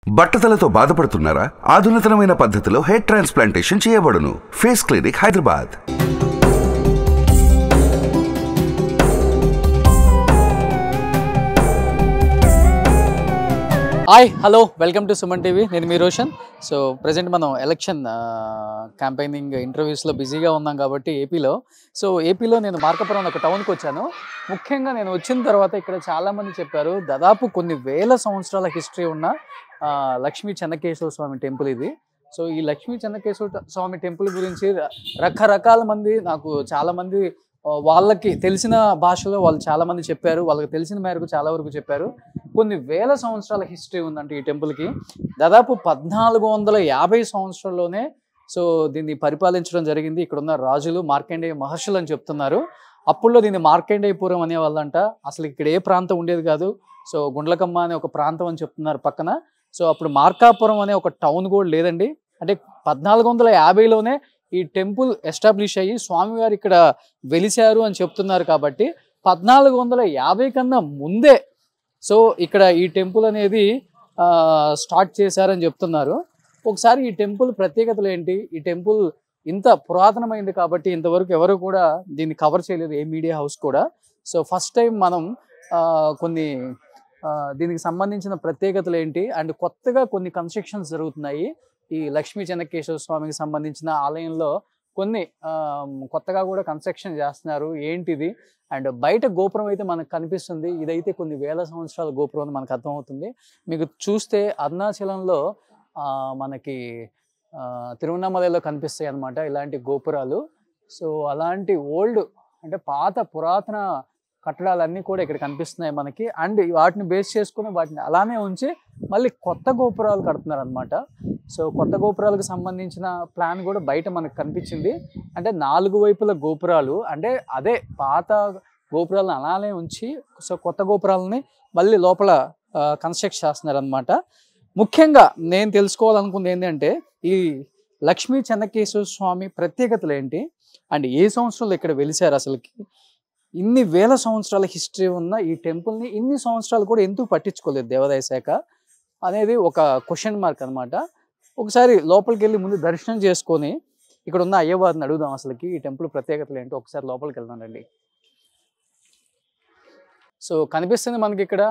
బట్టతలతో బాధపడుతున్నారా ఆధునితనమైన పద్ధతిలో హెయిర్ ట్రాన్స్ప్లాంటేషన్ చేయబడును face clinic Hyderabad hi hello welcome to Suman TV నేను మీ రోషన్ సో ప్రజెంట్ మనం ఎలక్షన్ క్యాంపెయినింగ్ ఇంటర్వ్యూస్లో బిజీగా ఉన్నాం కాబట్టి ఏపీలో సో ఏపీలో నేను మార్కపురం ఒక టౌన్కి వచ్చాను ముఖ్యంగా నేను వచ్చిన తర్వాత ఇక్కడ చాలామంది చెప్పారు దాదాపు కొన్ని వేల సంవత్సరాల హిస్టరీ ఉన్న ఆ, లక్ష్మీ చెన్నకేశ్వర స్వామి టెంపుల్ ఇది సో ఈ లక్ష్మీ చెన్నకేశ్వర స్వామి టెంపుల్ గురించి ర- రకరకాల మంది నాకు చాలామంది ఆ, వాళ్ళకి తెలిసిన భాషలో వాళ్ళు చాలామంది చెప్పారు వాళ్ళకి తెలిసిన మేరకు చాలా వరకు చెప్పారు కొన్ని వేల సంవత్సరాల హిస్టరీ ఉందంట ఈ టెంపుల్కి దాదాపు పద్నాలుగు వందల యాభై సంవత్సరాల్లోనే సో దీన్ని పరిపాలించడం జరిగింది ఇక్కడ ఉన్న రాజులు మార్కండేయ మహర్షులు అని చెప్తున్నారు అప్పుల్లో దీన్ని మార్కండేయపురం అనేవాళ్ళంట అసలు ఇక్కడ ఏ ప్రాంతం ఉండేది కాదు సో గుండ్లకమ్మ అనే ఒక ప్రాంతం అని చెప్తున్నారు పక్కన సో అప్పుడు మార్కాపురం అనే ఒక టౌన్ కూడా లేదండి అంటే పద్నాలుగు వందల యాభైలోనే ఈ టెంపుల్ ఎస్టాబ్లిష్ అయ్యి స్వామివారు ఇక్కడ వెలిశారు అని చెప్తున్నారు కాబట్టి పద్నాలుగు వందల యాభై కన్నా ముందే సో ఇక్కడ ఈ టెంపుల్ అనేది ఆ, స్టార్ట్ చేశారని చెప్తున్నారు ఒకసారి ఈ టెంపుల్ ప్రత్యేకతలు ఏంటి ఈ టెంపుల్ ఇంత పురాతనమైంది కాబట్టి ఇంతవరకు ఎవరు కూడా దీన్ని కవర్ చేయలేదు ఏ మీడియా హౌస్ కూడా సో ఫస్ట్ టైం మనం ఆ, కొన్ని ఆ, దీనికి సంబంధించిన ప్రత్యేకతలు ఏంటి అండ్ కొత్తగా కొన్ని కన్స్ట్రక్షన్స్ జరుగుతున్నాయి ఈ లక్ష్మీ చెన్నకేశ్వర స్వామికి సంబంధించిన ఆలయంలో కొన్ని ఆ, కొత్తగా కూడా కన్స్ట్రక్షన్ చేస్తున్నారు ఏంటిది అండ్ బయట గోపురం అయితే మనకు కనిపిస్తుంది ఇదైతే కొన్ని వేల సంవత్సరాల గోపురం అని మనకు అర్థమవుతుంది మీకు చూస్తే అరుణాచలంలో ఆ, మనకి ఆ, తిరువண்ணామలలో కనిపిస్తాయి అన్నమాట ఇలాంటి గోపురాలు సో అలాంటి ఓల్డ్ అంటే పాత పురాతన కట్టడాలన్నీ కూడా ఇక్కడ కనిపిస్తున్నాయి మనకి అండ్ వాటిని బేస్ చేసుకుని వాటిని అలానే ఉంచి మళ్ళీ కొత్త గోపురాలు కడుతున్నారు అనమాట సో కొత్త గోపురాలకు సంబంధించిన ప్లాన్ కూడా బయట మనకు కనిపించింది అంటే నాలుగు వైపుల గోపురాలు అంటే అదే పాత గోపురాలను అలానే ఉంచి సో కొత్త గోపురాలని మళ్ళీ లోపల కన్స్ట్రక్ట్ చేస్తున్నారు అనమాట ముఖ్యంగా నేను తెలుసుకోవాలనుకుంది ఏంటంటే ఈ లక్ష్మీ చెన్నకేశ్వర స్వామి ప్రత్యేకతలు ఏంటి అండ్ ఏ సంవత్సరంలో ఇక్కడ వెలిశారు అసలుకి ఇన్ని వేల సంవత్సరాల హిస్టరీ ఉన్న ఈ టెంపుల్ని ఇన్ని సంవత్సరాలు కూడా ఎందుకు పట్టించుకోలేదు దేవాదాయ శాఖ అనేది ఒక క్వశ్చన్ మార్క్ అన్నమాట ఒకసారి లోపలికి వెళ్ళి ముందు దర్శనం చేసుకొని ఇక్కడ ఉన్న అయ్యవారిని అడుగుదాం అసలుకి ఈ టెంపుల్ ప్రత్యేకతలు ఏంటో ఒకసారి లోపలికి వెళ్దాం రండి సో కనిపిస్తుంది మనకి ఇక్కడ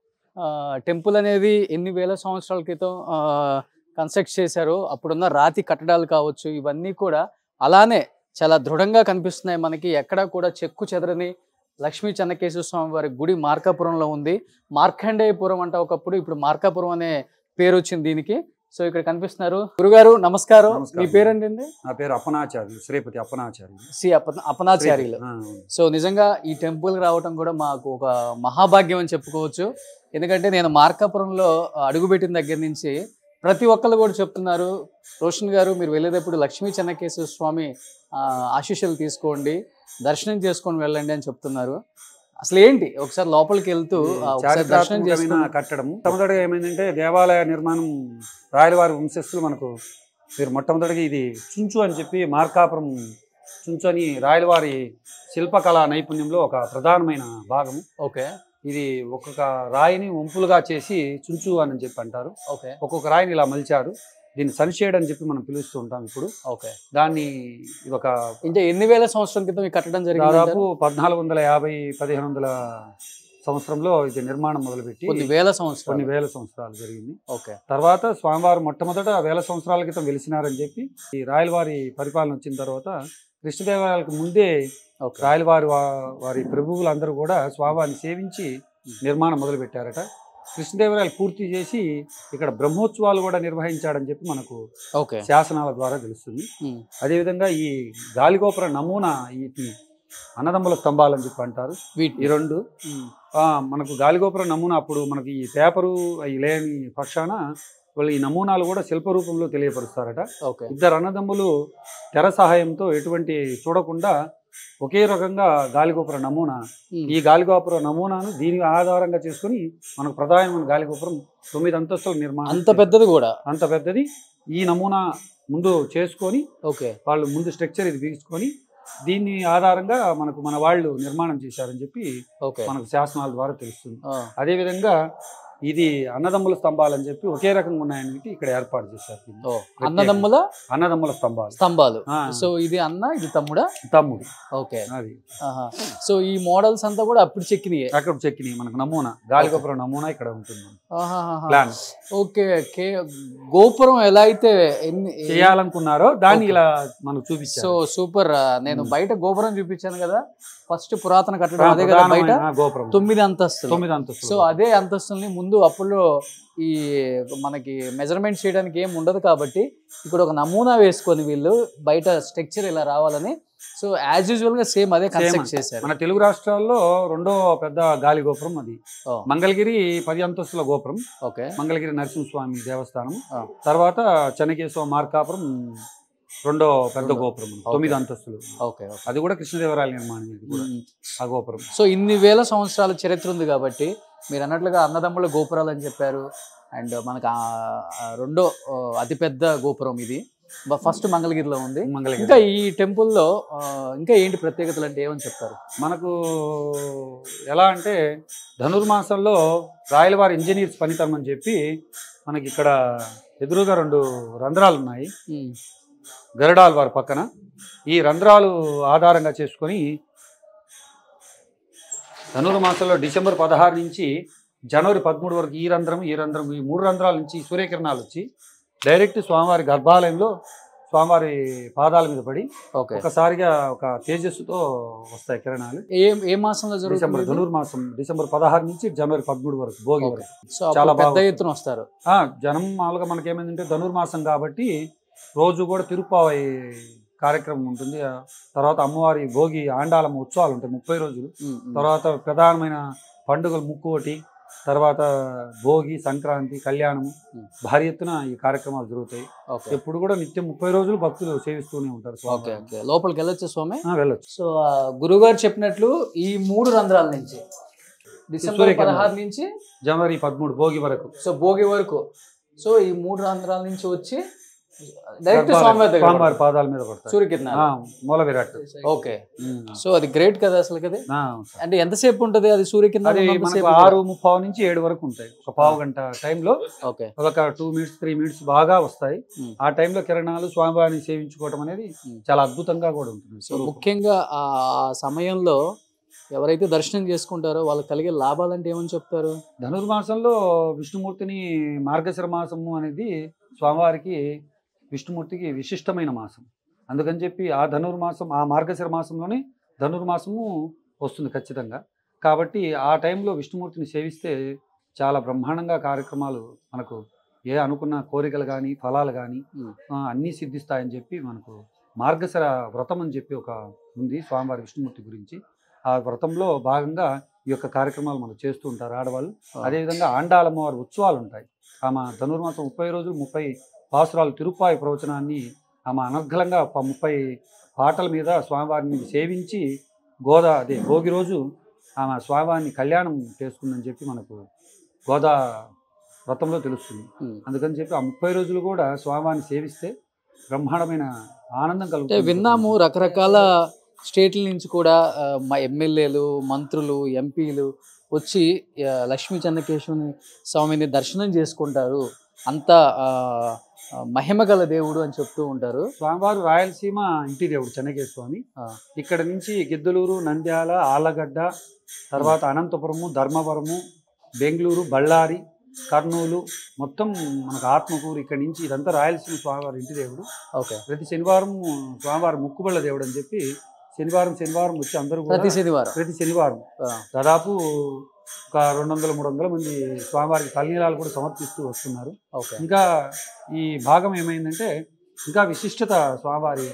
టెంపుల్ అనేది ఎన్ని వేల సంవత్సరాల క్రితం కన్స్ట్రక్ట్ చేశారో అప్పుడున్న రాతి కట్టడాలు కావచ్చు ఇవన్నీ కూడా అలానే చాలా దృఢంగా కనిపిస్తున్నాయి మనకి ఎక్కడా కూడా చెక్కు చెదరని లక్ష్మీ చెన్నకేశ్వర స్వామి వారి గుడి మార్కాపురంలో ఉంది మార్కండేయపురం అంటే ఒకప్పుడు ఇప్పుడు మార్కాపురం అనే పేరు వచ్చింది దీనికి సో ఇక్కడ కనిపిస్తున్నారు గురుగారు నమస్కారం నమస్కారం. మీ పేరేంటండి నా పేరు అప్పనాచార్యులు శ్రీపతి అప్పనాచార్యులు సి అప అపనాచార్యులు ఆ, సో నిజంగా ఈ టెంపుల్కి రావటం కూడా మాకు ఒక మహాభాగ్యం అని చెప్పుకోవచ్చు ఎందుకంటే నేను మార్కాపురంలో అడుగుపెట్టిన దగ్గర నుంచి ప్రతి ఒక్కళ్ళు కూడా చెప్తున్నారు రోషన్ గారు మీరు వెళ్ళేటప్పుడు లక్ష్మీ చెన్నకేశ్వర స్వామి ఆ, ఆశీస్సులు తీసుకోండి దర్శనం చేసుకొని వెళ్ళండి అని చెప్తున్నారు అసలు ఏంటి ఒకసారి లోపలికి వెళ్తూ ఆ, ఒకసారి దర్శనం చారిత్రాత్మకమైన చేసుకుని కట్టడం మొట్టమొదటిగా ఏమైందంటే దేవాలయ నిర్మాణం రాయలవారి వంశస్థులు మనకు మీరు మొట్టమొదటిగా ఇది చుంచు అని చెప్పి మార్కాపురం చుంచు అని రాయలవారి శిల్పకళా నైపుణ్యంలో ఒక ప్రధానమైన భాగం ఓకే ఇది ఒక్కొక్క రాయిని వంపులుగా చేసి చుంచు అని చెప్పి అంటారు ఓకే ఒక్కొక్క రాయిని ఇలా మలిచారు దీన్ని సన్షేడ్ అని చెప్పి మనం పిలుస్తూ ఉంటాం ఇప్పుడు ఓకే దాన్ని ఇది ఒక ఇంకా ఎన్ని వేల సంవత్సరం క్రితం ఈ కట్టడం జరిగింది దాదాపు పద్నాలుగు వందల యాభై పదిహేను వందల సంవత్సరంలో ఇది నిర్మాణం మొదలుపెట్టి కొన్ని వేల కొన్ని సంవత్సరాలు వేల సంవత్సరాలు జరిగింది ఓకే తర్వాత స్వామివారు మొట్టమొదట వేల సంవత్సరాల క్రితం వెలిసినారని చెప్పి ఈ రాయలవారి పరిపాలన వచ్చిన తర్వాత కృష్ణదేవరాయలకు ముందే ఓకే రాయలవారి వా- వారి ప్రభువులందరూ కూడా స్వామివారిని సేవించి నిర్మాణం మొదలుపెట్టారట కృష్ణదేవరాయలు పూర్తి చేసి ఇక్కడ బ్రహ్మోత్సవాలు కూడా నిర్వహించాడని చెప్పి మనకు ఓకే శాసనాల ద్వారా తెలుస్తుంది ఉమ్, అదేవిధంగా ఈ గాలిగోపుర నమూనా ఈ ఈ అన్నదమ్ముల స్తంభాలు అని చెప్పి అంటారు వీటి ఈ రెండు ఉమ్, ఆ, మనకు గాలిగోపుర నమూనా అప్పుడు మనకి ఈ పేపరు అవి లేని పక్షాన వాళ్ళు ఈ నమూనాలు కూడా శిల్ప రూపంలో తెలియపరుస్తారట ఓకే ఇద్దరు అన్నదమ్ములు తెర సహాయంతో ఎటువంటి చూడకుండా ఒకే రకంగా గాలిగోపుర నమూనా ఉమ్, ఈ గాలిగోపుర నమూనాను దీని ఆధారంగా చేసుకుని మనకు ప్రధానమైన గాలిగోపురం తొమ్మిది అంతస్తుల నిర్మాణం అంత పెద్దది కూడా అంత పెద్దది ఈ నమూనా ముందు చేసుకొని ఓకే వాళ్ళు ముందు స్ట్రక్చర్ ఇది తీసుకొని దీన్ని ఆధారంగా మనకు మన వాళ్ళు నిర్మాణం చేశారని చెప్పి ఓకే మనకు శాసనాల ద్వారా తెలుస్తుంది ఆ, అదేవిధంగా ఇది అన్నదమ్ముల స్తంభాలు అని చెప్పి ఒకే రకంగా ఉన్నాయని ఇక్కడ ఏర్పాటు చేశారు దీన్ని. ఓ అన్నదమ్ముల అన్నదమ్ముల స్తంభాలు స్తంభాలు ఆ, సో ఇది అన్న ఇది తమ్ముడా తమ్ముడు ఓకే అది ఆహా. సో ఈ మోడల్స్ అంతా కూడా అప్పుడు చెక్కినాయే అక్కడ చెక్కినాయి మనకు నమూనా గాలిగోపురం నమూనా ఇక్కడ ఉంటుంది ఆహాహాహా. ప్లాన్ ఓకే కే గోపురం ఎలా అయితే ఎన్ని చేయాలనుకున్నారో దాన్ని Okay. ఇలా మనకు సో చూపించారు సూపర్ ఆ, నేను Hmm. బయట గోపురం చూపించాను కదా ఫస్ట్ పురాతన కట్టడం అదే కదా బయట ప్రధానమైన గోపురం తొమ్మిది అంతస్తులు తొమ్మిది అంతస్తులు సో అదే అంతస్తుల్ని ముందు అప్పుడు ఈ మనకి మెజర్మెంట్ చేయడానికి ఏం ఉండదు కాబట్టి ఇక్కడ ఒక నమూనా వేసుకొని వీళ్ళు బయట స్ట్రక్చర్ ఇలా రావాలని సో యాజ్ యూజువల్ గా సేమ్ అదే కన్స్ట్రక్ట్ చేశారు మన తెలుగు రాష్ట్రాల్లో రెండో పెద్ద గాలి గోపురం అది ఓ, మంగళగిరి పది అంతస్తుల గోపురం ఓకే మంగళగిరి నరసింహస్వామి దేవస్థానం ఆ. తర్వాత చెన్నకేశవ మార్కాపురం రెండో పెద్ద రెండో. గోపురం తొమ్మిది అంతస్తులు ఓకే ఓకే అది కూడా కృష్ణదేవరాయల నిర్మాణం ఇది కూడా ఆ గోపురం సో ఇన్ని వేల సంవత్సరాల చరిత్ర ఉంది కాబట్టి మీరు అన్నట్లుగా అన్నదమ్ముల గోపురాలు అని చెప్పారు అండ్ మనకు ఆ- ఆ రెండో ఆ, అతిపెద్ద గోపురం ఇది ఫస్ట్ మంగళగిరిలో ఉంది ఇంకా మంగళగిరి ఈ టెంపుల్లో ఆ, ఇంకా ఏంటి ప్రత్యేకతలు అంటే ఏమని చెప్తారు మనకు ఎలా అంటే ధనుర్మాసంలో రాయలవారి ఇంజనీర్స్ పనితనం అని చెప్పి మనకి ఇక్కడ ఎదురుగా రెండు రంధ్రాలు ఉన్నాయి గరుడాల్ వారి పక్కన ఈ రంధ్రాలు ఆధారంగా చేసుకొని ధనుర్మాసంలో డిసెంబర్ పదహారు నుంచి జనవరి పదమూడు వరకు ఈ రంధ్రం ఈ రంధ్రం ఈ మూడు రంధ్రాల నుంచి సూర్యకిరణాలు వచ్చి డైరెక్ట్ స్వామివారి గర్భాలయంలో స్వామివారి పాదాల మీద పడి ఓకే ఒకసారిగా ఒక తేజస్సుతో వస్తాయి కిరణాలు ఏ ఏ మాసంలో డిసెంబర్ జరుగుతుంది ధనుర్మాసం డిసెంబర్ పదహారు నుంచి జనవరి పదమూడు వరకు భోగి ఓకే. వరకు సో అప్పుడు చాలా పెద్ద బాగా ఎత్తున వస్తారు ఆ, జనం మామూలుగా మనకేమైందంటే ధనుర్మాసం కాబట్టి రోజు కూడా తిరుప్పావై కార్యక్రమం ఉంటుంది ఆ తర్వాత అమ్మవారి భోగి ఆండాలమ్మ ఉత్సవాలు ఉంటాయి ముప్పై రోజులు ఉమ్, ఉమ్. తర్వాత ప్రధానమైన పండుగలు ముక్కోటి తర్వాత భోగి సంక్రాంతి కళ్యాణము ఉమ్. భారీ ఎత్తున ఈ కార్యక్రమాలు జరుగుతాయి ఓకే ఎప్పుడు కూడా నిత్యం ముప్పై రోజులు భక్తులు సేవిస్తూనే ఉంటారు ఓకే స్వామివారిని. ఓకే లోపలికి వెళ్ళొచ్చు స్వామి ఆ, వెళ్ళొచ్చు సో ఆ, గురువుగారు చెప్పినట్లు ఈ మూడు రంధ్రాల నుంచి డిసెంబర్ సూర్యకిరణాలు. పదహారు నుంచి జనవరి పదమూడు భోగి వరకు సో భోగి వరకు సో ఈ మూడు రంధ్రాల నుంచి వచ్చి డైరెక్ట్ గర్భాలయం, స్వామివారి దగ్గర స్వామివారి పాదాల మీద పడతాయి సూర్యకిరణాలు ఆ, మూల విరాట్ ఓకే ఉమ్. సో అది గ్రేట్ కదా అసలు కదా ఆ, అంటే ఎంతసేపు ఉంటది అది సూర్యకిరణాలు అది ఉన్నంతసేపు మనకు ఆరు ముప్పావు నుంచి ఏడు వరకు ఉంటాయి ఒక పావు గంట టైంలో ఓకే ఒక టూ మినిట్స్ త్రీ మినిట్స్ బాగా వస్తాయి ఉమ్. ఆ టైంలో కిరణాలు స్వామివారిని సేవించుకోవటం అనేది ఉమ్. చాలా అద్భుతంగా కూడా ఉంటుంది సో ముఖ్యంగా ఆ ఆ సమయంలో ఎవరైతే దర్శనం చేసుకుంటారో వాళ్ళకి కలిగే లాభాలంటే ఏమని చెప్తారు ధనుర్మాసంలో విష్ణుమూర్తిని మార్గశిర మాసము అనేది స్వామివారికి విష్ణుమూర్తికి విశిష్టమైన మాసం అందుకని చెప్పి ఆ ధనుర్మాసం ఆ మార్గశిర మాసంలోనే ధనుర్మాసము వస్తుంది ఖచ్చితంగా కాబట్టి ఆ టైంలో విష్ణుమూర్తిని సేవిస్తే చాలా బ్రహ్మాండంగా కార్యక్రమాలు మనకు ఏ అనుకున్న కోరికలు కానీ ఫలాలు కానీ ఉమ్. అన్నీ సిద్ధిస్తాయని చెప్పి మనకు మార్గశిర వ్రతం అని చెప్పి ఒక ఉంది స్వామివారి విష్ణుమూర్తి గురించి ఆ వ్రతంలో భాగంగా ఈ యొక్క కార్యక్రమాలు మనం చేస్తూ ఉంటారు ఆడవాళ్ళు అదేవిధంగా ఆండాలమ్మవారి ఉత్సవాలు ఉంటాయి ఆమె ధనుర్మాసం ముప్పై రోజులు ముప్పై పాసురాలు తిరుపాయి ప్రవచనాన్ని ఆమె అనర్ఘలంగా ప- ముప్పై పాటల మీద స్వామివారిని సేవించి గోదా అదే భోగి రోజు ఆమె స్వామివారిని కళ్యాణం చేసుకుందని చెప్పి మనకు గోదా వ్రతంలో తెలుస్తుంది ఉమ్. అందుకని చెప్పి ఆ ముప్పై రోజులు కూడా స్వామివారిని సేవిస్తే బ్రహ్మాండమైన ఆనందం అంటే కలుగుతుంది విన్నాము రకరకాల స్టేట్ల నుంచి కూడా ఆ, మా ఎమ్మెల్యేలు మంత్రులు ఎంపీలు వచ్చి ఆ, లక్ష్మీ చెన్నకేశ్వని స్వామిని దర్శనం చేసుకుంటారు అంత ఆ, ఆ, మహిమ గల దేవుడు అని చెప్తూ ఉంటారు స్వామివారు రాయలసీమ ఇంటి దేవుడు చెన్నకేశ్వర స్వామి ఆ. ఇక్కడ నుంచి గిద్దలూరు నంద్యాల ఆలగడ్డ తర్వాత అనంతపురము ధర్మవరము బెంగళూరు బళ్ళారి కర్నూలు మొత్తం మనకు ఆత్మకూరు ఇక్కడ నుంచి ఇదంతా రాయలసీమ స్వామివారి ఇంటి దేవుడు ఓకే ప్రతి శనివారం స్వామివారి ముక్కుబళ్ళ దేవుడు అని చెప్పి శనివారం శనివారం వచ్చి అందరూ కూడా ప్రతి శనివారం ప్రతి శనివారం ఆ, దాదాపు ఒక రెండు వందల మూడు వందల మంది స్వామివారికి తల్లినీలాలు కూడా సమర్పిస్తూ వస్తున్నారు ఓకే ఇంకా ఈ భాగం ఏమైందంటే ఇంకా విశిష్టత స్వామివారి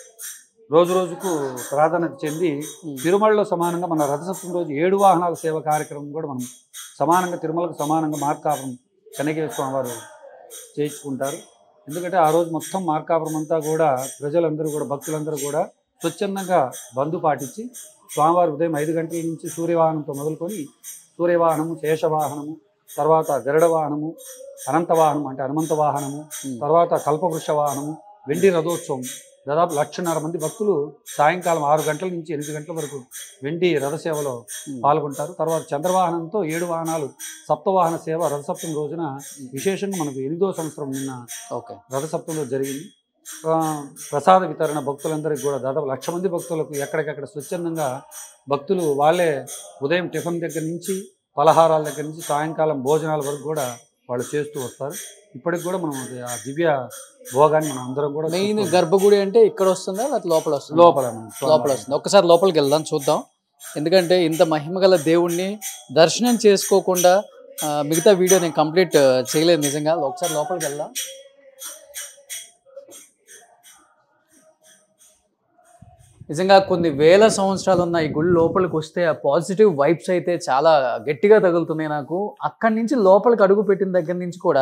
రోజు రోజుకు ప్రాధాన్యత చెంది ఉమ్. తిరుమలలో సమానంగా మన రథసప్తమి రోజు ఏడు వాహనాల సేవ కార్యక్రమం కూడా మనం సమానంగా తిరుమలకు సమానంగా మార్కాపురం చెన్నకేశ్వర స్వామివారు చేయించుకుంటారు ఎందుకంటే ఆ రోజు మొత్తం మార్కాపురం అంతా కూడా ప్రజలందరూ కూడా భక్తులందరూ కూడా స్వచ్ఛందంగా బంధు పాటించి స్వామివారి ఉదయం ఐదు గంటల నుంచి సూర్యవాహనంతో మొదలుకొని సూర్యవాహనము శేషవాహనము తర్వాత గరుడ వాహనము అనంత వాహనం అంటే హనుమంత వాహనము ఉమ్. తర్వాత కల్పవృక్ష వాహనము వెండి రథోత్సవం దాదాపు లక్షన్నర మంది భక్తులు సాయంకాలం ఆరు గంటల నుంచి ఎనిమిది గంటల వరకు వెండి రథసేవలో ఉమ్. పాల్గొంటారు తర్వాత చంద్రవాహనంతో ఏడు వాహనాలు సప్తవాహన సేవ రథసప్తమి రోజున విశేషంగా మనకు ఎనిమిదో సంవత్సరం నిన్న ఓకే రథసప్తంలో జరిగింది ఆ, ప్రసాద వితరణ భక్తులందరికీ కూడా దాదాపు లక్ష మంది భక్తులకు ఎక్కడికక్కడ స్వచ్ఛందంగా భక్తులు వాళ్ళే ఉదయం టిఫిన్ దగ్గర నుంచి పలహారాల దగ్గర నుంచి సాయంకాలం భోజనాల వరకు కూడా వాళ్ళు చేస్తూ వస్తారు ఇప్పటికి కూడా మనం అది ఆ దివ్య భోగాన్ని మనం అందరం కూడా మెయిన్ చూస్తూ గర్భగుడి అంటే ఇక్కడ వస్తుందా లేకపోతే లోపల ఉంటాం. వస్తుందా లోపల మనం లోపల వస్తుంది ఒక్కసారి లోపలికి వెళ్దాం చూద్దాం ఎందుకంటే ఇంత మహిమగల దేవుణ్ణి దర్శనం చేసుకోకుండా ఆ, మిగతా వీడియో నేను కంప్లీట్ చేయలేదు నిజంగా ఒకసారి లోపలికి వెళ్దాం నిజంగా కొన్ని వేల సంవత్సరాలు ఉన్న ఈ గుడి లోపలికి వస్తే ఆ పాజిటివ్ వైబ్స్ అయితే చాలా గట్టిగా తగులుతున్నాయి నాకు అక్కడి నుంచి లోపలికి అడుగు పెట్టిన దగ్గర నుంచి కూడా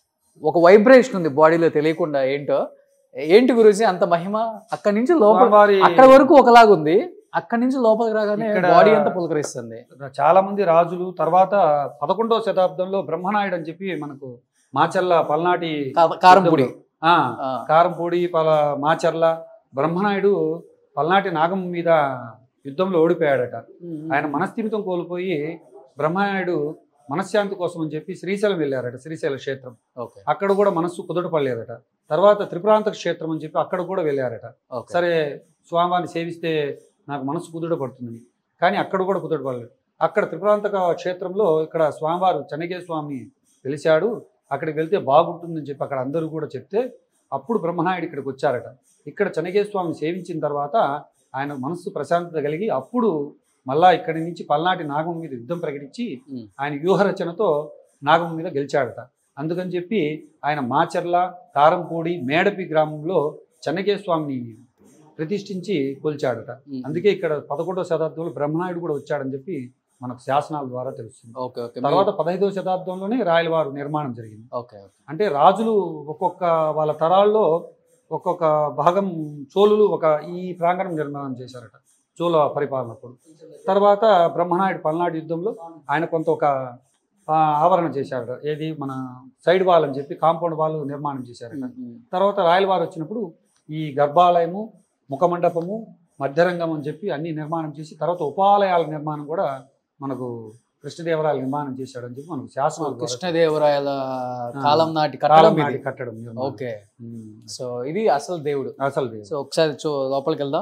ఒక వైబ్రేషన్ ఉంది బాడీలో తెలియకుండా ఏంటో ఏంటి గురుజీ అంత మహిమ అక్కడి నుంచి లోపల స్వామివారి అక్కడ వరకు ఒకలాగుంది అక్కడి నుంచి లోపలికి రాగానే ఇక్కడ- బాడీ అంతా పులకరిస్తుంది చాలా మంది రాజులు తర్వాత పదకొండవ శతాబ్దంలో బ్రహ్మనాయుడు అని చెప్పి మనకు మాచల్ల పల్నాటి కా- కారంపొడి ఆ, ఆ, కారంపూడి పల మాచర్ల బ్రహ్మనాయుడు పల్నాటి నాగం మీద యుద్ధంలో ఓడిపోయాడట ఆయన మనస్థిమితం కోల్పోయి బ్రహ్మనాయుడు మనశ్శాంతి కోసం అని చెప్పి శ్రీశైలం వెళ్ళారట శ్రీశైల క్షేత్రం ఓకే అక్కడ కూడా మనస్సు కుదుటపడలేదట తర్వాత త్రిపురాంతక క్షేత్రం అని చెప్పి అక్కడ కూడా వెళ్ళారట ఓకే సరే స్వామివారిని సేవిస్తే నాకు మనసు కుదుట పడుతుంది కానీ అక్కడ కూడా కుదుట పడలేదు అక్కడ త్రిపురాంతక క్షేత్రంలో ఇక్కడ స్వామివారు చెన్నగే స్వామి వెలిశాడు అక్కడికి వెళ్తే బాగుంటుందని చెప్పి అక్కడ అందరూ కూడా చెప్తే అప్పుడు బ్రహ్మనాయుడు ఇక్కడికి వచ్చారట ఇక్కడ చెన్నగే స్వామిని సేవించిన తర్వాత ఆయన మనస్సు ప్రశాంతత కలిగి అప్పుడు మళ్ళా ఇక్కడి నుంచి పల్నాటి నాగం మీద యుద్ధం ప్రకటించి ఉమ్. ఆయన వ్యూహరచనతో నాగం మీద గెలిచాడట అందుకని చెప్పి ఆయన మాచర్ల కారంపూడి మేడపి గ్రామంలో చెన్నగే స్వామిని ప్రతిష్ఠించి కొలిచాడట ఉమ్. అందుకే ఇక్కడ పదకొండవ శతాబ్దంలో బ్రహ్మనాయుడు కూడా వచ్చాడని చెప్పి మనకు శాసనాల ద్వారా తెలుస్తుంది ఓకే ఓకే తర్వాత పదహైదవ శతాబ్దంలోనే రాయలవారు నిర్మాణం జరిగింది ఓకే ఓకే అంటే రాజులు ఒక్కొక్క వాళ్ళ తరాల్లో ఒక్కొక్క భాగం చోళులు ఒక ఈ ప్రాంగణం నిర్మాణం చేశారట చోళ పరిపాలనప్పుడు తర్వాత బ్రహ్మనాయుడు పల్నాడు యుద్ధంలో ఆయన కొంత ఒక ఆ, ఆవరణ చేశారట ఏది మన సైడ్ వాల్ అని చెప్పి కాంపౌండ్ వాల్ నిర్మాణం చేశారట ఉమ్, ఉమ్. తర్వాత రాయలవారు వచ్చినప్పుడు ఈ గర్భాలయము ముఖమండపము మధ్యరంగం అని చెప్పి అన్ని నిర్మాణం చేసి తర్వాత ఉపాలయాల నిర్మాణం కూడా మనకు కృష్ణదేవరాయలు నిర్మాణం చేశాడని చెప్పి మనకు శాసనాలు ద్వారా కృష్ణదేవరాయల కాలం నాటి కట్టడం కాలం ఇది. నాటి కట్టడం నిర్మాణం. Okay um. సో ఇది అసలు దేవుడు అసలు దేవుడు. సో ఒకసారి చూ లోపలికి వెళ్దాం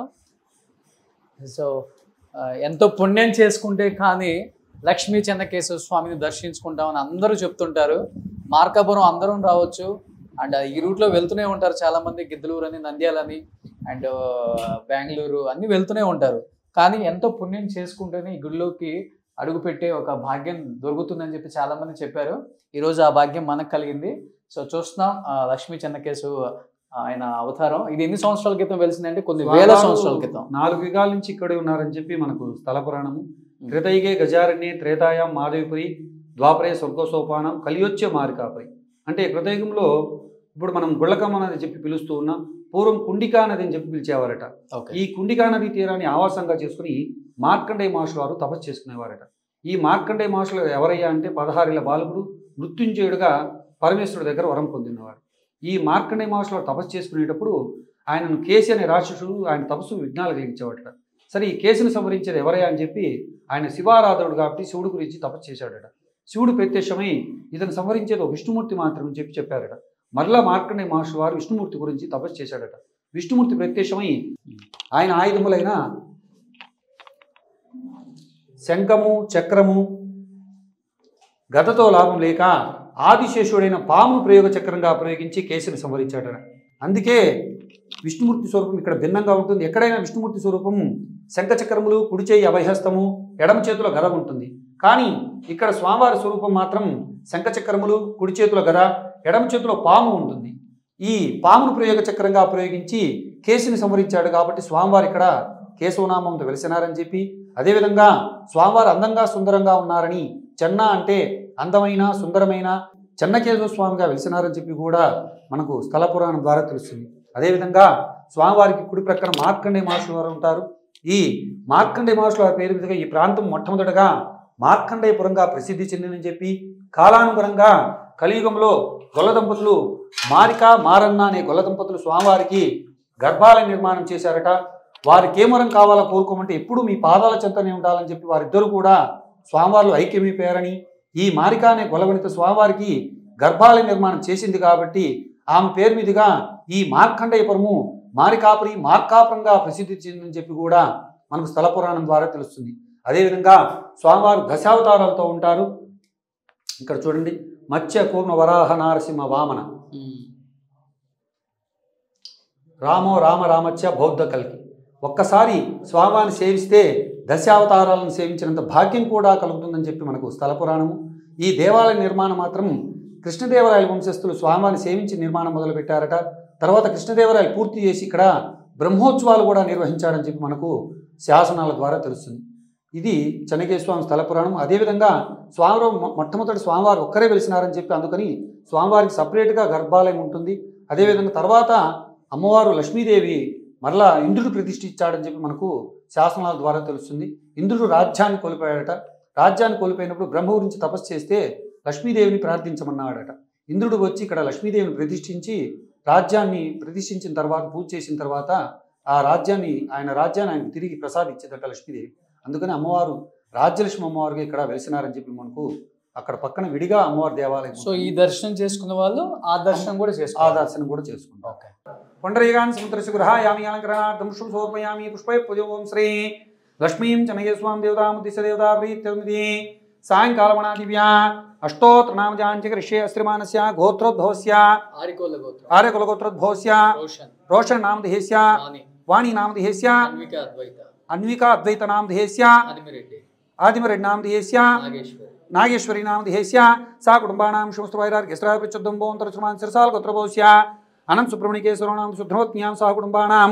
సో ఆ, ఎంతో పుణ్యం చేసుకుంటే కానీ లక్ష్మీ చెన్నకేశ్వర స్వామిని దర్శించుకుంటామని అందరూ చెప్తుంటారు మార్కాపురం అందరం రావచ్చు అండ్ ఈ రూట్లో వెళ్తూనే ఉంటారు చాలా మంది గిద్దలూరు అని నంద్యాలని అండ్ బెంగళూరు అన్ని వెళ్తూనే ఉంటారు కానీ ఎంతో పుణ్యం చేసుకుంటేనే ఈ గుడిలోకి అడుగుపెట్టే ఒక భాగ్యం దొరుకుతుందని చెప్పి చాలా మంది చెప్పారు ఈరోజు ఆ భాగ్యం మనకు కలిగింది సో చూస్తున్నాం ఆ, లక్ష్మీ చెన్నకేశు ఆయన అవతారం ఇది ఎన్ని సంవత్సరాల క్రితం వెలిసిందంటే కొన్ని వేల స్వామివారు సంవత్సరాల క్రితం నాలుగు యుగాల నుంచి ఇక్కడే ఉన్నారని చెప్పి మనకు స్థల పురాణము త్రేతయుగే గజారణ్యే త్రేతాయాం మాధవిపురి ద్వాపరే స్వర్గసోపానం కలియొచ్చే మారికాపరి అంటే కృతయుగంలో ఇప్పుడు మనం గుళ్ళకమ్మ నది చెప్పి పిలుస్తూ ఉన్నాం పూర్వం కుండికా నది అని చెప్పి పిలిచేవారట ఓకే ఈ కుండికా నది తీరాన్ని ఆవాసంగా చేసుకుని మార్కండేయ మహర్షులు వారు తపస్సు చేసుకునేవారట ఈ మార్కండేయ మహర్షులు ఎవరయ్యా అంటే పదహారేళ్ల బాలకుడు మృత్యుంజయుడుగా పరమేశ్వరుడి దగ్గర వరం పొందినవాడు ఈ మార్కండేయ మహర్షులు వారు తపస్సు చేసుకునేటప్పుడు ఆయనను కేసి అనే రాక్షసుడు ఆయన తపస్సు విఘ్నాలు కలిగించేవాడట సరే ఈ కేసును సంహరించేది ఎవరయ్యా అని చెప్పి ఆయన శివారాధనుడు కాబట్టి శివుడి గురించి తపస్సు చేశాడట శివుడు ప్రత్యక్షమై ఇతను సంహరించేది ఒక విష్ణుమూర్తి మాత్రం అని చెప్పి చెప్పారట మరలా మార్కండేయ మహర్షులు వారు విష్ణుమూర్తి గురించి తపస్సు చేశాడట విష్ణుమూర్తి ప్రత్యక్షమై ఆయన ఆయుధములైన శంఖము చక్రము గతతో లాభం లేక ఆదిశేషుడైన పాము ప్రయోగ చక్రంగా ప్రయోగించి కేసుని సంహరించాడట అందుకే విష్ణుమూర్తి స్వరూపం ఇక్కడ భిన్నంగా ఉంటుంది ఎక్కడైనా విష్ణుమూర్తి స్వరూపం శంఖచక్రములు కుడి చేయి అభయహస్తము ఎడమ చేతుల గద ఉంటుంది కానీ ఇక్కడ స్వామివారి స్వరూపం మాత్రం శంఖచక్రములు కుడి చేతుల గద ఎడమ చేతిలో పాము ఉంటుంది ఈ పామును ప్రయోగ చక్రంగా ప్రయోగించి కేసుని సంహరించాడు కాబట్టి స్వామివారు ఇక్కడ కేశవనామంతో వెలిసినారని చెప్పి అదేవిధంగా స్వామివారు అందంగా సుందరంగా ఉన్నారని చెన్న అంటే అందమైన సుందరమైన చెన్నకేశవ స్వామిగా వెలిసినారని చెప్పి కూడా మనకు స్థల పురాణం ద్వారా తెలుస్తుంది అదేవిధంగా స్వామివారికి కుడి ప్రక్కన మార్కండే మహర్షులు వారు ఉంటారు ఈ మార్కండే మహర్షుల వారి పేరు మీదుగా ఈ ప్రాంతం మొట్టమొదటగా మార్కండేయపురంగా ప్రసిద్ధి చెందిందని చెప్పి కాలానుగుణంగా కలియుగంలో గొల్ల దంపతులు మారిక మారన్న అనే గొల్ల దంపతులు స్వామివారికి గర్భాలయ నిర్మాణం చేశారట వారికి ఏమరం కావాలో కోరుకోమంటే ఎప్పుడు మీ పాదాల చెంతనే ఉండాలని చెప్పి వారిద్దరూ కూడా స్వామివార్లు ఐక్యమైపోయారని ఈ మారిక అనే గొలవనిత స్వామివారికి గర్భాలయ నిర్మాణం చేసింది కాబట్టి ఆమె పేరు మీదుగా ఈ మార్కండేయపురము మారికాపురి మార్కాపురంగా ప్రసిద్ధి చెందని చెప్పి కూడా మనకు స్థల పురాణం ద్వారా తెలుస్తుంది అదేవిధంగా స్వామివారు దశావతారాలతో ఉంటారు ఇక్కడ చూడండి మత్స్య కూర్మ వరాహ నారసింహ వామన రామో రామ రామత్య బౌద్ధ కల్కి ఒక్కసారి స్వామివారిని సేవిస్తే దశావతారాలను సేవించినంత భాగ్యం కూడా కలుగుతుందని చెప్పి మనకు స్థల పురాణము ఈ దేవాలయ నిర్మాణం మాత్రం కృష్ణదేవరాయల వంశస్థులు స్వామివారిని సేవించి నిర్మాణం మొదలుపెట్టారట తర్వాత కృష్ణదేవరాయలు పూర్తి చేసి ఇక్కడ బ్రహ్మోత్సవాలు కూడా నిర్వహించాడని చెప్పి మనకు శాసనాల ద్వారా తెలుస్తుంది ఇది చెన్నకేశ్వామి స్థల పురాణం అదేవిధంగా స్వామివారు మొ- మొట్టమొదటి స్వామివారు ఒక్కరే వెలిసినారని చెప్పి అందుకని స్వామివారికి సపరేట్గా గర్భాలయం ఉంటుంది అదేవిధంగా తర్వాత అమ్మవారు లక్ష్మీదేవి మరలా ఇంద్రుడు ప్రతిష్ఠించాడని చెప్పి మనకు శాసనాల ద్వారా తెలుస్తుంది ఇంద్రుడు రాజ్యాన్ని కోల్పోయాడట రాజ్యాన్ని కోల్పోయినప్పుడు బ్రహ్మ గురించి తపస్సు చేస్తే లక్ష్మీదేవిని ప్రార్థించమన్నాడట ఇంద్రుడు వచ్చి ఇక్కడ లక్ష్మీదేవిని ప్రతిష్ఠించి రాజ్యాన్ని ప్రతిష్ఠించిన తర్వాత పూజ చేసిన తర్వాత ఆ రాజ్యాన్ని ఆయన రాజ్యాన్ని ఆయనకు తిరిగి ప్రసాదించేదట లక్ష్మీదేవి అందుకని అమ్మవారు రాజ్యలక్ష్మి అమ్మవారికి ఇక్కడ వెలిసినారని చెప్పి మనకు అక్కడ పక్కన విడిగా అమ్మవారి దేవాలయం సో ఈ దర్శనం చేసుకున్న వాళ్ళు ఆ దర్శనం కూడా ఆ చేసుకోవాలి దర్శనం కూడా చేసుకుంటాం ఓకే పుండరీగాన్ సముద్రస్య గృహాయామి అలంకరణార్థం శుభ సమర్పయామి పుష్పై పూజ ఓం శ్రీ లక్ష్మీం చనయస్వాం దేవతాం దిశ దేవతా ప్రీత్యమిది సాయంకాలమణా దివ్యా అష్టోత్తరనామజాంచ ఋష్య అస్త్రిమానస్య గోత్రోద్భవస్య ఆరికోళ్ళ గోత్రం ఆర్యకులగోత్రోద్భవస్య రోషన్ రోషన్ నామధేయస్య వాణి వాణి నామధేయస్య అన్విక అద్వైత అన్వికా అద్వైత నామధేయస్య ఆదిమిరెడ్డి ఆదిమరెడ్డి నామధేయస్య నాగేశ్వరి నాగేశ్వరి నామధేయస్య సా కుటుంబానాం శుమస్తవైరార్ఘ్యస్రాపిచ్చుద్దంబోం తరచుమాన్ శిరసాల్ అనంత సుబ్రహ్మణ్యకేశ్వరాణం శుద్ధమోత్మ్యాం సహ కుటుంబానాం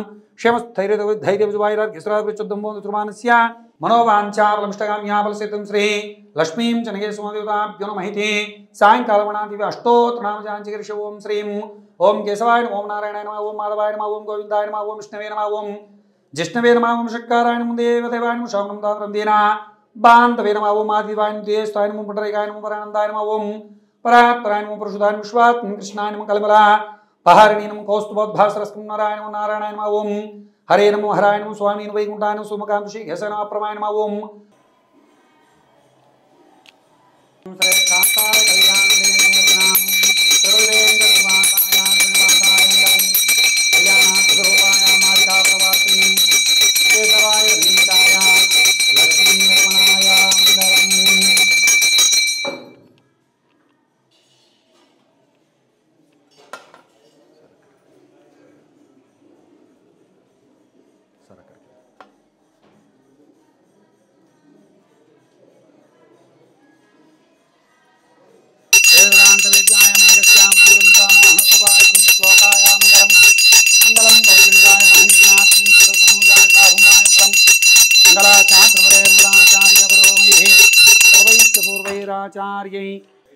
క్షేమస్థైర్యధైర్యవిజువైరార్ఘ్యస్రాపిచ్చుద్దంబోం తృమానస్య మనోవాంఛాబలమిష్టగామ్యాబలసేతం శ్రీ లక్ష్మీం చనగేశ్వరదేవతాభ్యో నమహితే సాయంకాలమణాదివి అష్టోత్తనామజాంచకరిష ఓం శ్రీం ఓం కేశవాయ నమ ఓం నారాయణాయ నమ ఓం మాధవాయ నమ ఓం గోవిందాయ నమ ఓం విష్ణవే నమ ఓం జిష్ణవే నమ ఓం షట్కారాయ నమ దేవదేవాయ నమ శోభనం దాతరం దీనా బాంధవే నమ ఓం ఆదివాయ నమ దేస్తాయ నమ పుండరీకాయ నమ పరానందాయ నమ ఓం పరాత్పరాయ నమ పురుషుదాయ నమ విశ్వాత్మ కృష్ణాయ నమ కలమల పహారిణీ నమ కౌస్తుభోద్భాసరస్కం నారాయణ నమ నారాయణ నమ ఓం హరే నమ హరాయ నమ స్వామి వైకుంఠాయ నమ సుమకాంత శ్రీ యశ నమ ప్రమాయ నమ ఓం శ్రేష్టాస్తాయ కళ్యాణవేంద్రనాం సర్వేంద్రనివాసాయ శ్రీనివాసాయ కళ్యాణార్థరూపాయ మారికా ప్రవాసిని కేశవాయ భీమితాయ లక్ష్మీ నిర్మణాయ మంగళం వేదాంతవిద్యాయ మంగళస్యాం గురుంకామోహనరూపాయ పుణ్యశ్లోకాయ మంగళం మంగళం కౌశలికాయ మహంజనాథం శిరసుముజాయ సాహుమాయ మంగళం మంగళాచార్యవరేంద్రాచార్య పురోమయే సర్వైశ్చ పూర్వైరాచార్యై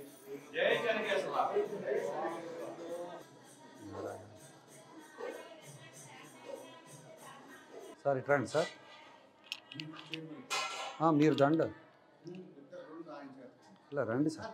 సార్ ఇట్లా రండి సార్ ఆ, మీరు దండ ఇలా రండి సార్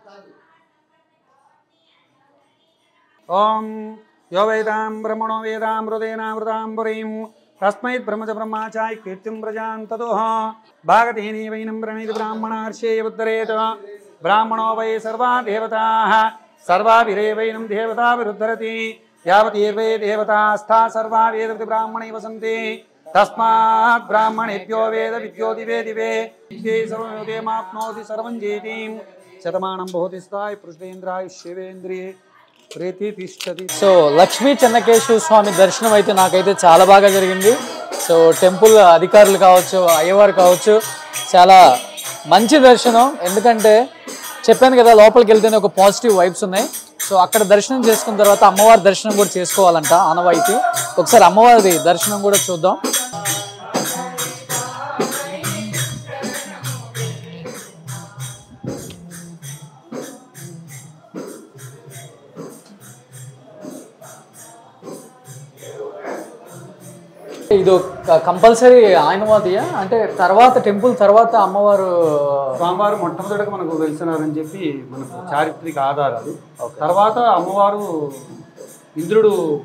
ఓం యో వేదాం బ్రహ్మణో వేదాం హృదయనామృతాంబురీం తస్మై బ్రహ్మచ బ్రహ్మాచాయ కీర్తిం ప్రజాం తదోహ భాగతేని వైనం ప్రణీతి బ్రాహ్మణార్షేయ ఉద్ధరేత బ్రాహ్మణో వై సర్వా దేవతా సర్వాభిరేవైనం దేవతా విరుద్ధరతి యావతీర్వే దేవతాస్థా సర్వా వేదవతి బ్రాహ్మణై వసంతి తస్మాత్ బ్రాహ్మణేభ్యో వేద విద్యోతి వేదివే విద్యే సర్వమాప్నోతి సర్వం జేతిం శతమానం భవతి స్థాయి పృష్ఠేంద్రాయ శివేంద్రియే ప్రీతి తిష్టతి సో లక్ష్మీ చెన్నకేశ్వర స్వామి దర్శనం అయితే నాకైతే చాలా బాగా జరిగింది సో టెంపుల్ అధికారులు కావచ్చు అయ్యవారు కావచ్చు చాలా మంచి దర్శనం ఎందుకంటే చెప్పాను కదా లోపలికి వెళ్తేనే ఒక పాజిటివ్ వైబ్స్ ఉన్నాయి సో అక్కడ దర్శనం చేసుకున్న తర్వాత అమ్మవారి దర్శనం కూడా చేసుకోవాలంట ఆనవాయితీ ఒకసారి అమ్మవారి దర్శనం కూడా చూద్దాం ఇది కంపల్సరీ ఆయనవాదియా అంటే తర్వాత టెంపుల్ తర్వాత అమ్మవారు స్వామివారు మొట్టమొదటిగా మనకు వెలిసినారని చెప్పి మనకు చారిత్రక ఆధారాలు తర్వాత అమ్మవారు ఇంద్రుడు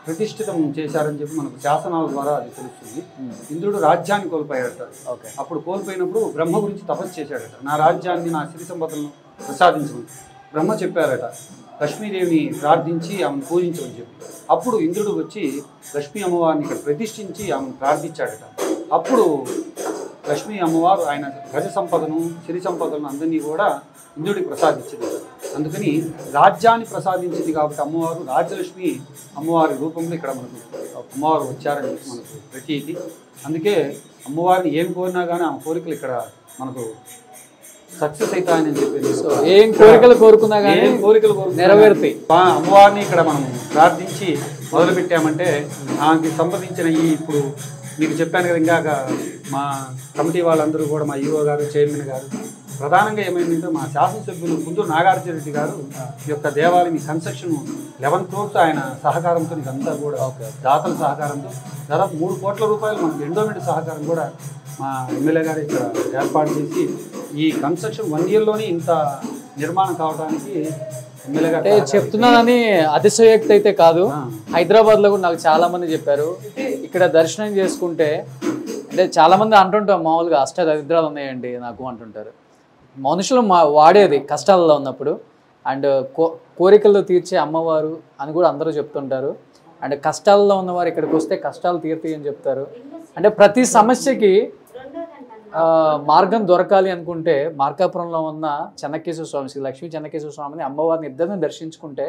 ప్రతిష్ఠితం చేశారని చెప్పి మనకు శాసనాల ద్వారా అది తెలుస్తుంది ఉమ్. ఇంద్రుడు రాజ్యాన్ని కోల్పోయాడట ఓకే అప్పుడు కోల్పోయినప్పుడు బ్రహ్మ గురించి తపస్సు చేశాడట నా రాజ్యాన్ని నా సిరి సంపదలను ప్రసాదించమని బ్రహ్మ చెప్పారట లక్ష్మీదేవిని ప్రార్థించి ఆమెను పూజించమని చెప్పి అప్పుడు ఇంద్రుడు వచ్చి లక్ష్మీ అమ్మవారిని ఇక్కడ ప్రతిష్ఠించి ఆమెను ప్రార్థించాడట అప్పుడు లక్ష్మీ అమ్మవారు ఆయన గజ సంపదను సిరి సంపదలను అందరినీ కూడా ఇంద్రుడికి ప్రసాదించింది అందుకని రాజ్యాన్ని ప్రసాదించింది కాబట్టి అమ్మవారు రాజ్యలక్ష్మి అమ్మవారి రూపంలో ఇక్కడ మనకు అమ్మవారు వచ్చారని చెప్పి మనకు ప్రతీతి అందుకే అమ్మవారిని ఏం కోరినా కానీ ఆమె కోరికలు ఇక్కడ మనకు సక్సెస్ అవుతాయని చెప్పి సో ఏం కోరికలు కోరుకున్నా కానీ ఏం కోరికలు కోరుకున్నా నెరవేరుతాయి. ఆ అమ్మవారిని ఇక్కడ మనం ప్రార్థించి మొదలు పెట్టామంటే ఆమెకి సంబంధించిన ఈ ఇప్పుడు మీకు చెప్పాను కదా ఇందాక మా కమిటీ వాళ్ళందరూ కూడా మా ఈఓ గారు చైర్మన్ గారు ప్రధానంగా ఏమైందంటే మా శాసనసభ్యులు కుందూరు నాగార్జున రెడ్డి గారు ఈ యొక్క దేవాలయం ఈ కన్స్ట్రక్షన్ లెవెన్ క్రోర్స్ ఆయన సహకారంతో ఇదంతా కూడా దాతల సహకారంతో దాదాపు మూడు కోట్ల రూపాయలు మనకి ఎండోమెంట్ సహకారం కూడా మా ఎమ్మెల్యే గారు ఇక్కడ ఏర్పాటు చేసి ఈ కన్స్ట్రక్షన్ వన్ ఇయర్లోనే ఇంత నిర్మాణం కావడానికి ఎమ్మెల్యే గారు అంటే చెప్తున్నానని అతిశయోక్తి అయితే కాదు ఆ. హైదరాబాద్ లో కూడా నాకు చాలా మంది చెప్పారు ఇక్కడ దర్శనం చేసుకుంటే అంటే చాలా మంది అంటుంటాం మామూలుగా అష్ట దరిద్రాలు ఉన్నాయండి నాకు అంటుంటారు మనుషులు మా వాడేది కష్టాలలో ఉన్నప్పుడు అండ్ కో కోరికలు తీర్చే అమ్మవారు అని కూడా అందరూ చెప్తుంటారు అండ్ కష్టాల్లో ఉన్నవారు ఇక్కడికి వస్తే కష్టాలు తీరుతాయి అని చెప్తారు అంటే ప్రతి సమస్యకి ఆ, మార్గం దొరకాలి అనుకుంటే మార్కాపురంలో ఉన్న చెన్నకేశ్వర స్వామి శ్రీ లక్ష్మీ చెన్నకేశ్వర స్వామిని అమ్మవారిని ఇద్దరిని దర్శించుకుంటే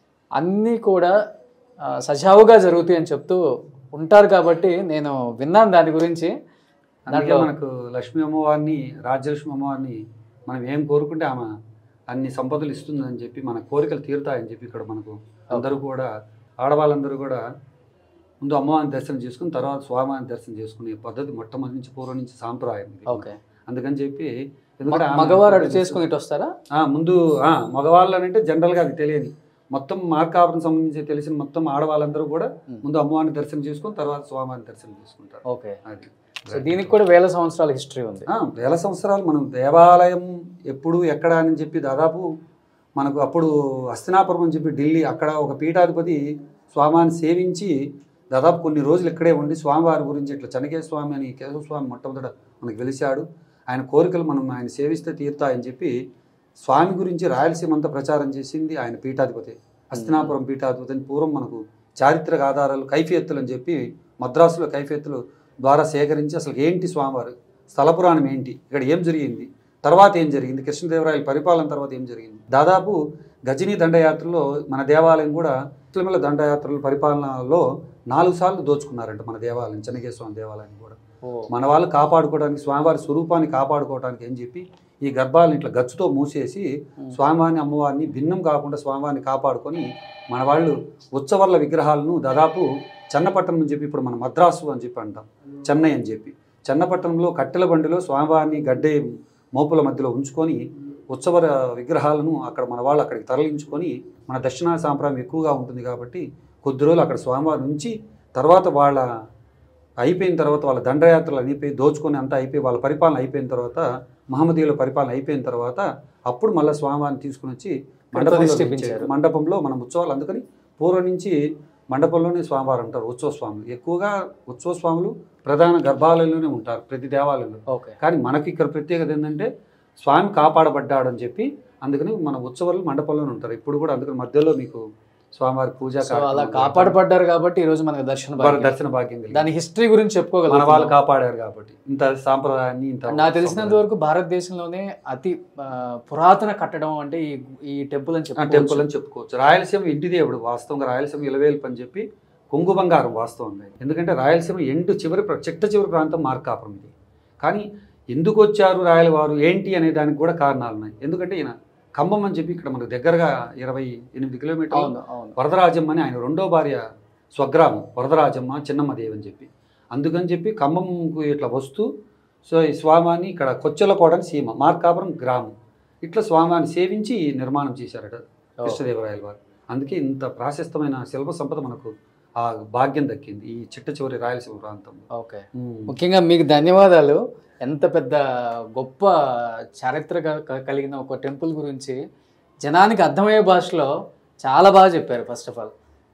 అన్నీ కూడా ఆ, సజావుగా జరుగుతాయి అని చెప్తూ ఉంటారు కాబట్టి నేను విన్నాను దాని గురించి అందుకే మనకు లక్ష్మీ అమ్మవారిని రాజ్యలక్ష్మి అమ్మవారిని మనం ఏం కోరుకుంటే ఆమె అన్ని సంపదలు ఇస్తుందని చెప్పి మన కోరికలు తీరుతాయని చెప్పి ఇక్కడ మనకు అందరూ కూడా ఆడవాళ్ళందరూ కూడా ముందు అమ్మవారిని దర్శనం చేసుకుని తర్వాత స్వామివారిని దర్శనం చేసుకునే పద్ధతి మొట్టమొదటి నుంచి పూర్వం నుంచి సాంప్రదాయం ఇది. ఓకే అందుకని చెప్పి ఎందుకంటే ఆమె మగవారు అటు చేసుకుని ఇటు వస్తారా ఆ, ముందు ఆ, మగవాళ్ళు అని అంటే జనరల్గా అది తెలియదు మొత్తం మార్కాపురం సంబంధించి తెలిసిన మొత్తం ఆడవాళ్ళందరూ కూడా ముందు అమ్మవారిని దర్శనం చేసుకుని తర్వాత స్వామివారిని దర్శనం చేసుకుంటారు ఓకే అది సో దీనికి కూడా వేల సంవత్సరాల హిస్టరీ ఉంది ఆ, వేల సంవత్సరాలు మనం దేవాలయం ఎప్పుడు ఎక్కడ అని చెప్పి దాదాపు మనకు అప్పుడు హస్తినాపురం అని చెప్పి ఢిల్లీ అక్కడ ఒక పీఠాధిపతి స్వామిని సేవించి దాదాపు కొన్ని రోజులు ఇక్కడే ఉండి స్వామివారి గురించి ఇట్లా చెనకేశ్వర స్వామి అని కేశవ స్వామి మొట్టమొదట మనకు వెలిశాడు ఆయన కోరికలు మనం ఆయన సేవిస్తే తీరుతాయని చెప్పి స్వామి గురించి రాయలసీమ అంతా ప్రచారం చేసింది ఆయన పీఠాధిపతి హస్తినాపురం పీఠాధిపతి అని పూర్వం మనకు చారిత్రక ఆధారాలు కైఫియత్తులు అని చెప్పి మద్రాసులో కైఫియత్తులు ద్వారా సేకరించి అసలు ఏంటి స్వామివారు స్థల పురాణం ఏంటి ఇక్కడ ఏం జరిగింది తర్వాత ఏం జరిగింది కృష్ణదేవరాయల పరిపాలన తర్వాత ఏం జరిగింది దాదాపు గజనీ దండయాత్రలో మన దేవాలయం కూడా తిరుమల దండయాత్రల పరిపాలనలో నాలుగు సార్లు దోచుకున్నారంట మన దేవాలయం చెన్నకేశ్వరం దేవాలయం కూడా ఓ మన వాళ్ళు కాపాడుకోవడానికి స్వామివారి స్వరూపాన్ని కాపాడుకోవడానికి అని చెప్పి ఈ గర్భాలను ఇట్లా గచ్చుతో మూసేసి స్వామివారిని అమ్మవారిని భిన్నం కాకుండా స్వామివారిని కాపాడుకొని మన వాళ్ళు ఉత్సవాల విగ్రహాలను దాదాపు చెన్నపట్నం అని చెప్పి ఇప్పుడు మన మద్రాసు అని చెప్పి అంటాం చెన్నై అని చెప్పి చెన్నపట్నంలో కట్టెల బండిలో స్వామివారిని గడ్డే మోపుల మధ్యలో ఉంచుకొని ఉత్సవ విగ్రహాలను అక్కడ మన వాళ్ళు అక్కడికి తరలించుకొని మన దక్షిణ సాంప్రదాయం ఎక్కువగా ఉంటుంది కాబట్టి కొద్ది రోజులు అక్కడ స్వామివారి నుంచి తర్వాత వాళ్ళ అయిపోయిన తర్వాత వాళ్ళ దండయాత్రలు అయిపోయి దోచుకొని అంతా అయిపోయి వాళ్ళ పరిపాలన అయిపోయిన తర్వాత మహమ్మదీయుల పరిపాలన అయిపోయిన తర్వాత అప్పుడు మళ్ళీ స్వామివారిని తీసుకుని వచ్చి మండపంలో ప్రతిష్ఠించారు. ఉంచారు. మండపంలో మనం ఉత్సవాలు అందుకని పూర్వం నుంచి మండపంలోనే స్వామివారు అంటారు ఉత్సవ స్వాములు ఎక్కువగా ఉత్సవ స్వాములు ప్రధాన గర్భాలయంలోనే ఉంటారు ప్రతి దేవాలయంలో ఓకే కానీ మనకి ఇక్కడ ప్రత్యేకత ఏంటంటే స్వామి కాపాడబడ్డాడు అని చెప్పి అందుకని మన ఉత్సవాలు మండపంలోనే ఉంటారు ఇప్పుడు కూడా అందుకని మధ్యలో మీకు స్వామివారి పూజ సో అలా కార్యక్రమాలు కాపాడబడ్డారు కాబట్టి ఈ రోజు మనకు దర్శన వారి భాగ్యం. దర్శన భాగ్యం కలిగింది. దాని హిస్టరీ గురించి మన వాళ్ళు చెప్పుకోగలం కాపాడారు కాబట్టి ఇంత సాంప్రదాయాన్ని ఇంత నాకు తెలిసినంత వరకు భారతదేశంలోనే అతి ఆ, పురాతన కట్టడం అంటే ఈ ఈ టెంపుల్ అని ఆ చెప్పి టెంపుల్ అని చెప్పుకోవచ్చు రాయలసీమ ఇంటి దేవుడు వాస్తవంగా రాయలసీమ ఇలవేల్పు అని చెప్పి కొంగు బంగారం వాస్తవంగా ఎందుకంటే రాయలసీమ ఎండు చివరి ప్ర- చిట్ట చివరి ప్రాంతం మార్కాపురం ఇది కానీ ఎందుకు వచ్చారు రాయల వారు ఏంటి అనే దానికి కూడా కారణాలు ఉన్నాయి ఎందుకంటే ఈయన ఖమ్మం అని చెప్పి ఇక్కడ మనకు దగ్గరగా ఇరవై ఎనిమిది కిలోమీటర్లు అవును అవును వరదరాజమ్మ అని ఆయన రెండో భార్య స్వగ్రామం వరదరాజమ్మ చిన్నమ్మ దేవి అని చెప్పి అందుకని చెప్పి ఖమ్మంకు ఇట్లా వస్తూ సో ఈ స్వామిని ఇక్కడ కొచ్చెలకోడని సీమ మార్కాపురం గ్రామం ఇట్లా స్వామిని సేవించి ఈ నిర్మాణం చేశారట కృష్ణదేవరాయల వారు అందుకే ఇంత ప్రాశస్తమైన శిల్ప సంపద మనకు ఆ భాగ్యం దక్కింది ఈ చిట్ట చివరి రాయలసీమ ప్రాంతంలో ఓకే ఉమ్. ముఖ్యంగా మీకు ధన్యవాదాలు ఎంత పెద్ద గొప్ప చారిత్రక క- కలిగిన ఒక టెంపుల్ గురించి జనానికి అర్థమయ్యే భాషలో చాలా బాగా చెప్పారు ఫస్ట్ ఆఫ్ ఆల్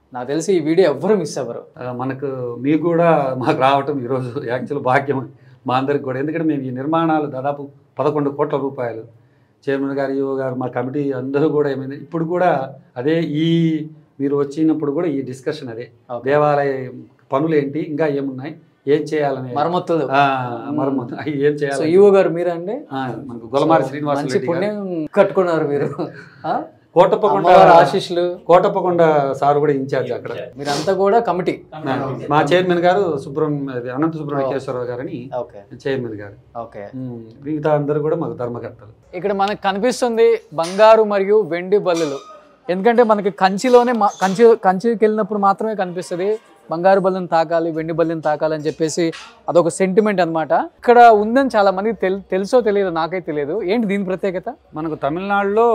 నాకు తెలిసి ఈ వీడియో ఎవ్వరు మిస్ అవ్వరు ఆ, మనకు మీకు కూడా మాకు రావటం ఈరోజు యాక్చువల్ భాగ్యం మా అందరికి కూడా ఎందుకంటే మేము ఈ నిర్మాణాలు దాదాపు పదకొండు కోట్ల రూపాయలు చైర్మన్ గారు ఈఓ గారు మా కమిటీ అందరూ కూడా ఏమైంది ఇప్పుడు కూడా అదే ఈ మీరు వచ్చినప్పుడు కూడా ఈ డిస్కషన్ అదే Okay. దేవాలయ పనులు ఏంటి ఇంకా ఏమున్నాయి ఏం చేయాలని మరమ్మతులు ఆ, మరమ్మతు అవి ఏం సో చేయాలి ఈవో గారు మీరండి ఆ, మనకు గొలమారి సో శ్రీనివాస మంచి రెడ్డి గారు పుణ్యం కట్టుకున్నారు మీరు ఆ? కోటప్పకొండ అమ్మవారి ఆశీస్సులు కోటప్పకొండ సార్ కూడా ఇన్ఛార్జ్ అక్కడ మీరంతా కూడా కమిటీ మా చైర్మన్ గారు సుబ్రహ్మ అది అనంత సుబ్రహ్మణ్యేశ్వరరావు గారని ఓకే చైర్మన్ గారు ఓకే ఉమ్, మిగతా అందరూ కూడా మాకు ధర్మకర్తలు ఇక్కడ మనకు కనిపిస్తుంది బంగారు మరియు వెండి బల్లులు ఎందుకంటే మనకి కంచిలోనే మా- కంచి కంచికి వెళ్ళినప్పుడు మాత్రమే కనిపిస్తుంది బంగారు బల్లిని తాకాలి వెండి బల్లిని తాకాలి అని చెప్పేసి అదొక సెంటిమెంట్ అన్నమాట ఇక్కడ ఉందని చాలా మందికి తెల్ తెలుసో తెలియదు నాకైతే తెలియదు ఏంటి దీని ప్రత్యేకత మనకు తమిళనాడులో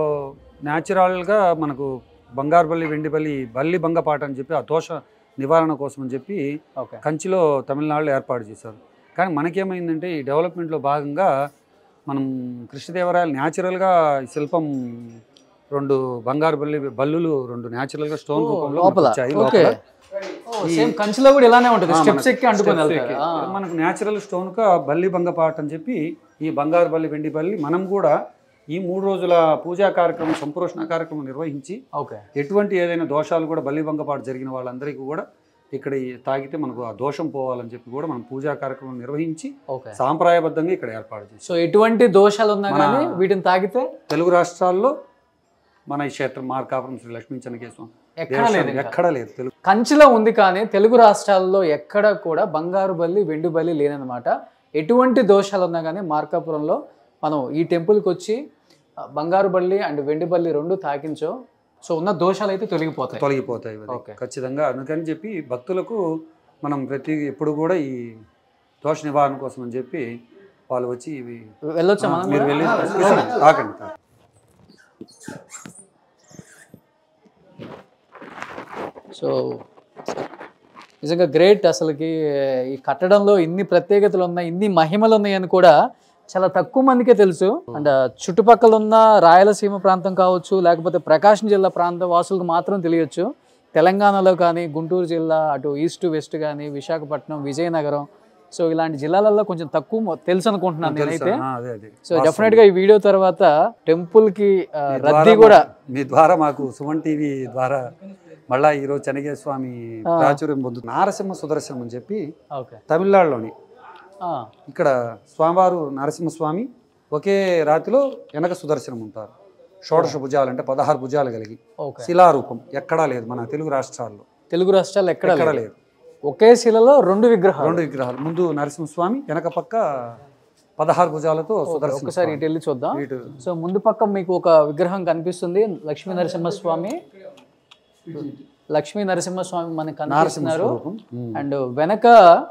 న్యాచురల్గా మనకు బంగారుపల్లి వెండిపల్లి బల్లి బంగపాట అని చెప్పి ఆ దోష నివారణ కోసం అని చెప్పి ఓకే కంచిలో తమిళనాడులో ఏర్పాటు చేశారు కానీ మనకేమైందంటే ఈ డెవలప్మెంట్లో భాగంగా మనం కృష్ణదేవరాయలు న్యాచురల్గా ఈ శిల్పం రెండు బంగారు బల్లి బల్లులు రెండు న్యాచురల్గా స్టోన్ రూపంలో మనకు లోపల వచ్చాయి ఓకే లోపల సేమ్ కంచిలో కూడా ఇలానే ఉంటుంది ఆ, స్టెప్స్ మనకు ఎక్కి అంటుకొని steps వెళ్తారు ఎక్కి. ఆ. మనకు న్యాచురల్ స్టోన్ కా బల్లి బంగపాట అని చెప్పి ఈ బంగారు బల్లి వెండి బల్లి మనం కూడా ఈ మూడు రోజుల పూజా కార్యక్రమం సంప్రోషణ కార్యక్రమం నిర్వహించి ఓకే ఎటువంటి ఏదైనా దోషాలు కూడా బల్లి బంగపాటు జరిగిన వాళ్ళందరికీ కూడా ఇక్కడ ఈ తాగితే మనకు ఆ దోషం పోవాలని చెప్పి కూడా మనం పూజా కార్యక్రమం నిర్వహించి ఓకే సాంప్రదాయబద్ధంగా ఇక్కడ ఏర్పాటు చేసాం సో ఎటువంటి దోషాలు ఉన్నా మన- కానీ వీటిని తాగితే తెలుగు రాష్ట్రాల్లో మన ఈ క్షేత్రం మార్కాపురం శ్రీ లక్ష్మీ చెన్నకేశ్వరం ఎక్కడ లేదు దేవస్థానం ఇంకా. ఎక్కడా లేదు తెలుగు కంచిలో ఉంది కానీ తెలుగు రాష్ట్రాల్లో ఎక్కడ కూడా బంగారు బల్లి వెండి బల్లి లేనన్నమాట ఎటువంటి దోషాలు ఉన్నా కానీ మార్కాపురంలో మనం ఈ టెంపుల్కి వచ్చి ఆ, బంగారు బల్లి అండ్ వెండి బల్లి రెండు తాకించో సో ఉన్న దోషాలు అయితే తొలగిపోతాయి తొలగిపోతాయి ఇవి. ఓకే. ఖచ్చితంగా అందుకని చెప్పి భక్తులకు మనం ప్రతి ఎప్పుడు కూడా ఈ దోష నివారణ కోసం అని చెప్పి వాళ్ళు వచ్చి ఇవి వెళ్ళొచ్చా మనం మీరు కూడా? వెళ్ళి ఆ, తీసుకోండి. తాకండి తాకండి. సో నిజంగా గ్రేట్ అసలుకి ఈ కట్టడంలో ఇన్ని ప్రత్యేకతలు ఉన్నాయి ఇన్ని మహిమలు ఉన్నాయని కూడా చాలా తక్కువ మందికే తెలుసు అండ్ చుట్టుపక్కల ఉన్న రాయలసీమ ప్రాంతం కావచ్చు లేకపోతే ప్రకాశం జిల్లా ప్రాంత వాసులకు మాత్రం తెలియచ్చు తెలంగాణలో కానీ గుంటూరు జిల్లా అటు ఈస్ట్ వెస్ట్ కానీ విశాఖపట్నం విజయనగరం సో ఇలాంటి జిల్లాలలో కొంచెం తక్కువ మొ- తెలుసు అనుకుంటున్నాను తెలుసా? నేనైతే ఆ, అదే అదే సో డెఫినెట్ గా ఈ వీడియో తర్వాత టెంపుల్ కి ఆ, మీ రద్దీ ద్వారా కూడా మా- మీ ద్వారా మాకు సుమన్ టీవీ ద్వారా మళ్ళా ఈరోజు చెనగే స్వామి ప్రాచుర్యం పొందుతుంది నారసింహ సుదర్శనం అని చెప్పి ఓకే తమిళనాడులోని ఇక్కడ స్వామివారు నరసింహస్వామి ఒకే రాతిలో వెనక సుదర్శనం ఉంటారు షోడశ భుజాలు అంటే పదహారు భుజాలు కలిగి ఓకే శిలారూపం ఎక్కడా లేదు మన తెలుగు రాష్ట్రాల్లో తెలుగు రాష్ట్రాలు ఎక్కడ ఎక్కడ లేదు లేదు ఒకే శిలలో రెండు విగ్రహాలు రెండు విగ్రహాలు ముందు నరసింహస్వామి వెనక పక్క పదహారు భుజాలతో సుదర్శన ఒకసారి ఇటు వెళ్ళి చూద్దాం ఇటు సో ముందు పక్క మీకు ఒక విగ్రహం కనిపిస్తుంది లక్ష్మీ నరసింహస్వామి లక్ష్మీ నరసింహస్వామి మనకి కనిపిస్తున్నారు స్వరూపం ఉమ్. అండ్ వెనక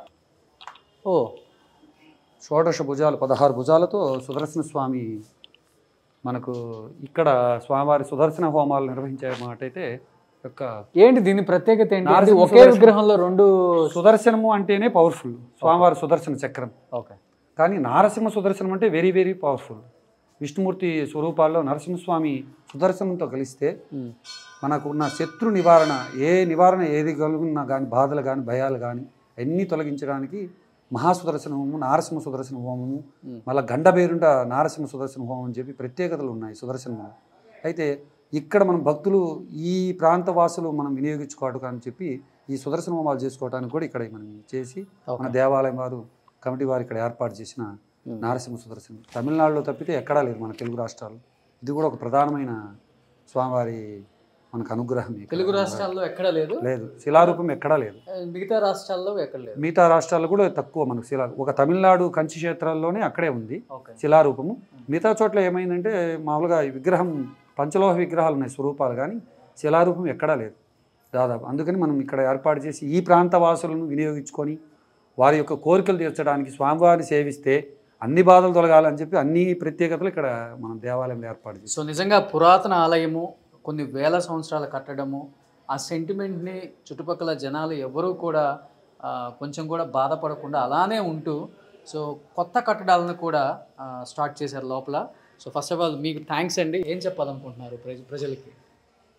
ఓ షోడశ భుజాలు పదహారు భుజాలతో సుదర్శన స్వామి మనకు ఇక్కడ స్వామివారి సుదర్శన హోమాలు నిర్వహించే మాట అయితే యొక్క ఏంటి దీని ప్రత్యేకత ఏంటి అది నారసింహ ఒకే విగ్రహంలో రెండు సుదర్శనము అంటేనే పవర్ఫుల్ స్వామివారి సుదర్శన చక్రం ఓకే కానీ నారసింహ సుదర్శనం అంటే వెరీ వెరీ పవర్ఫుల్ విష్ణుమూర్తి స్వరూపాల్లో నరసింహస్వామి సుదర్శనంతో కలిస్తే మనకు ఉన్న శత్రు నివారణ ఏ నివారణ ఏది కలుగున్నా కానీ బాధలు కానీ భయాలు కానీ అన్నీ తొలగించడానికి మహాసుదర్శన హోమము నారసింహ సుదర్శన హోమము మళ్ళీ గండబేరుంట నారసింహ సుదర్శన హోమం అని చెప్పి ప్రత్యేకతలు ఉన్నాయి సుదర్శన హోమం అయితే ఇక్కడ మనం భక్తులు ఈ ప్రాంత వాసులు మనం వినియోగించుకోవడం అని చెప్పి ఈ సుదర్శన హోమాలు చేసుకోవడానికి కూడా ఇక్కడ మనం చేసి మన దేవాలయం వారు కమిటీ వారు ఇక్కడ ఏర్పాటు చేసిన నారసింహ సుదర్శనం తమిళనాడులో తప్పితే ఎక్కడా లేదు మన తెలుగు రాష్ట్రాల్లో ఇది కూడా ఒక ప్రధానమైన స్వామివారి మనకు అనుగ్రహం ఇక్కడ. తెలుగు రాష్ట్రాల్లో ఎక్కడ లేదు లేదు శిలారూపం ఎక్కడా లేదు మిగతా రాష్ట్రాల్లో ఎక్కడ లేదు మిగతా రాష్ట్రాల్లో కూడా తక్కువ మనకు శిలా ఒక తమిళనాడు కంచి క్షేత్రాల్లోనే అక్కడే ఉంది ఓకే శిలారూపము మిగతా చోట్ల ఏమైందంటే మామూలుగా ఈ విగ్రహం పంచలోహ విగ్రహాలు ఉన్నాయి స్వరూపాలు కానీ శిలారూపం ఎక్కడా లేదు దాదాపు అందుకని మనం ఇక్కడ ఏర్పాటు చేసి ఈ ప్రాంత వాసులను వినియోగించుకొని వారి యొక్క కోరికలు తీర్చడానికి స్వామివారిని సేవిస్తే అన్ని బాధలు తొలగాలని చెప్పి అన్ని ప్రత్యేకతలు ఇక్కడ మనం దేవాలయంలో ఏర్పాటు చేసాం సో నిజంగా పురాతన ఆలయము కొన్ని వేల సంవత్సరాల కట్టడము ఆ సెంటిమెంట్ని చుట్టుపక్కల జనాలు ఎవరూ కూడా ఆ, కొంచెం కూడా బాధపడకుండా అలానే ఉంటూ సో కొత్త కట్టడాలను కూడా ఆ, స్టార్ట్ చేశారు లోపల సో ఫస్ట్ ఆఫ్ ఆల్ మీకు థ్యాంక్స్ అండి ఏం చెప్పాలనుకుంటున్నారు ప్రజ ప్రజలకి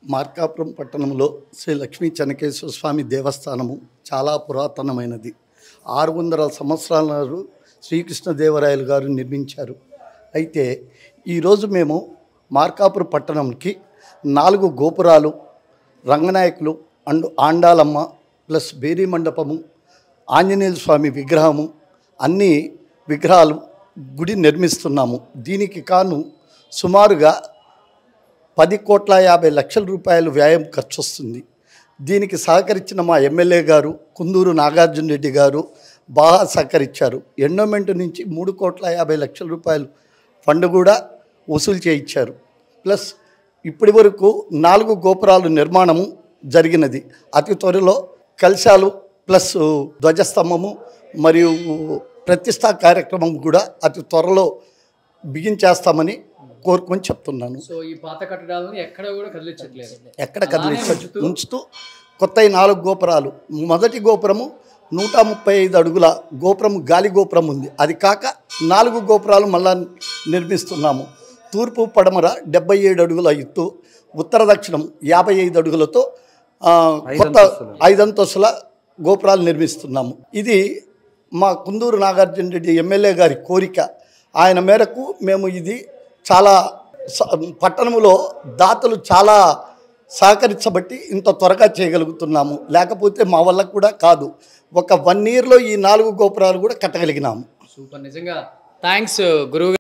మార్కాపురం పట్టణంలో శ్రీ లక్ష్మీ చెనకేశ్వర స్వామి దేవస్థానము చాలా పురాతనమైనది ఆరు వందల సంవత్సరాల నాడు శ్రీకృష్ణదేవరాయలు గారు నిర్మించారు అయితే ఈరోజు మేము మార్కాపురం పట్టణంకి నాలుగు గోపురాలు రంగనాయకులు అండ్ ఆండాలమ్మ ప్లస్ బేరీ మండపము ఆంజనేయ స్వామి విగ్రహము అన్ని విగ్రహాలు గుడి నిర్మిస్తున్నాము దీనికి కాను సుమారుగా పది కోట్ల యాభై లక్షల రూపాయలు వ్యయం ఖర్చు వస్తుంది దీనికి సహకరించిన మా ఎమ్మెల్యే గారు కుందూరు నాగార్జున రెడ్డి గారు బాగా సహకరించారు ఎండోమెంట్ నుంచి మూడు కోట్ల యాభై లక్షల రూపాయలు ఫండ్ కూడా వసూలు చేయించారు ప్లస్ ఇప్పటి వరకు నాలుగు గోపురాలు నిర్మాణము జరిగినది అతి త్వరలో కలశాలు ప్లస్ ధ్వజస్తంభము మరియు ప్రతిష్టా కార్యక్రమం కూడా అతి త్వరలో బిగించేస్తామని కోరుకొని చెప్తున్నాను సో ఈ పాత కట్టడాలను ఎక్కడ కూడా కదిలించట్లేదు ఎక్కడ కదిలించు ఉంచుతూ కొత్త ఈ నాలుగు గోపురాలు మొదటి గోపురము నూట ముప్పై ఐదు అడుగుల గోపురం గాలి గోపురం ఉంది అది కాక నాలుగు గోపురాలు మళ్ళా నిర్మిస్తున్నాము తూర్పు పడమర డెబ్బై ఏడు అడుగుల ఎత్తు ఉత్తర దక్షిణం యాభై ఐదు అడుగులతో ఆ, కొత్త ఐదంతస్తులు. ఐదంతస్తుల గోపురాలు నిర్మిస్తున్నాము ఇది మా కుందూరు నాగార్జున రెడ్డి ఎమ్మెల్యే గారి కోరిక ఆయన మేరకు మేము ఇది చాలా స- పట్టణంలో దాతలు చాలా సహకరించబట్టి ఇంత త్వరగా చేయగలుగుతున్నాము లేకపోతే మా వల్ల కూడా కాదు ఒక వన్ ఇయర్లో ఈ నాలుగు గోపురాలు కూడా కట్టగలిగినాము సూపర్ నిజంగా థ్యాంక్స్ గురువు